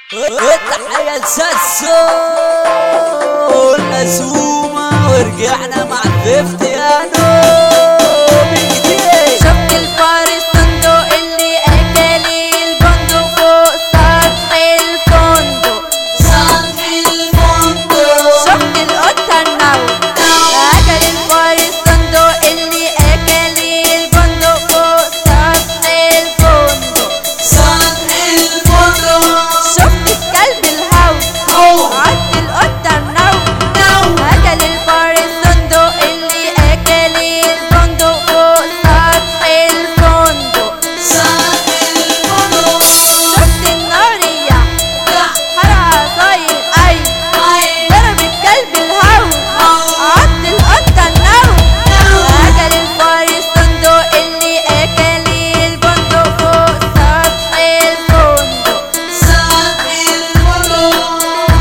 التحية لساسو الأزومة ورجعنا مع فيفتيانو من جديد شفت الفارس صندوق اللي اكل البندق فوق سطح الفندق سطح الفندق شفت القطة النوم اكل الفارس صندوق اللي اكل البندق فوق سطح الفندق سطح الفندق شفت الكلب الهوس عد القطة النوم اكل الفارس صندوق اللي اكل البندق فوق سطح الفندق سطح الفندق شفت النارية حرقة صاير أي ضرب الكلب الهوس عض القطة النوم أكل الفارس صندوق اللي أكل البندق فوق سطح الفندق سطح الفندق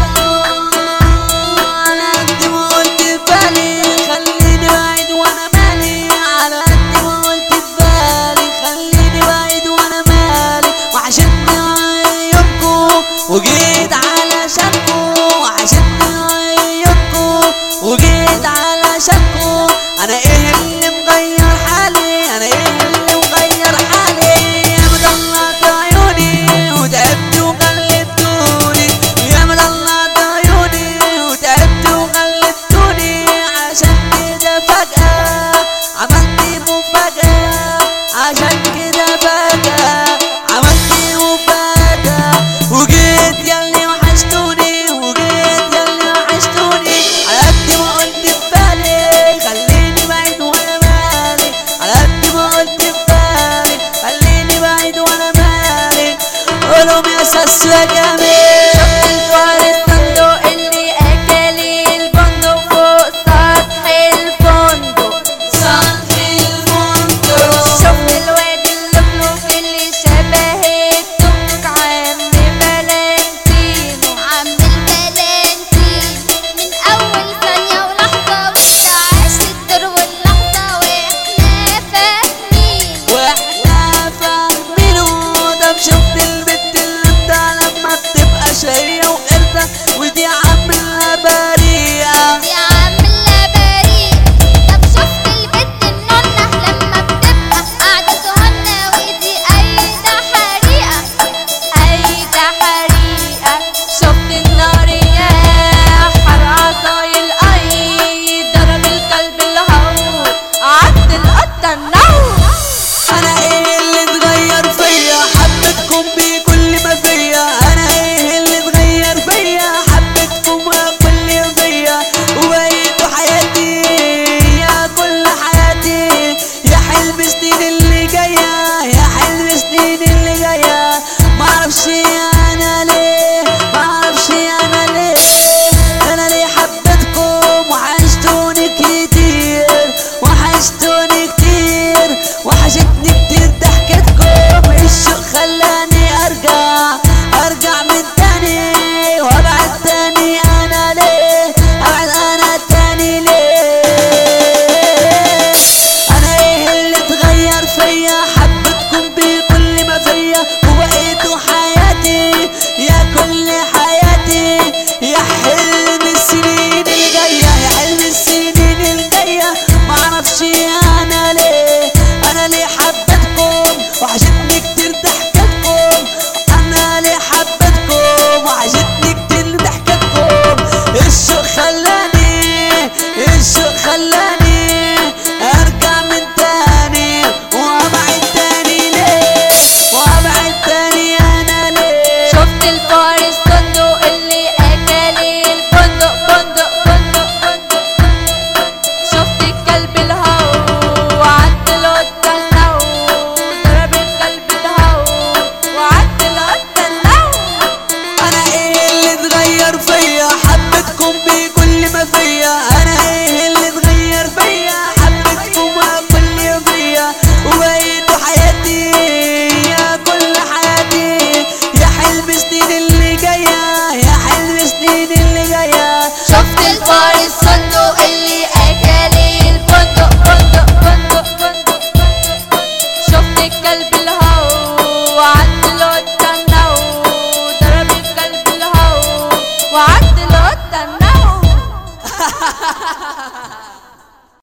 على قد ما قلت في بالي خليني بعيد وانا مالي على قد ما قلت في بالي خليني بعيد وانا مالي وحشتني عيونكم وجيت علشانكم وحشتني عيونكم وجيت علشانكم انا ايه اللي مغير حالي انا ايه اللي مغير حالي يا مضلات عيوني وتعبت وقلبتوني يا مضلات عيوني وتعبت وقلبتوني عشان كده فجأة عملت مفاجأة عشان كده فجأة عملت مفاجأة وجيت ياللي وحشتوني وجيت ياللي وحشتوني على قد ما قلت في بالي خليني بعيد وانا مالي على قد ما قلت في بالي خليني بعيد وانا مالي قولهم يا ساسو يا جميل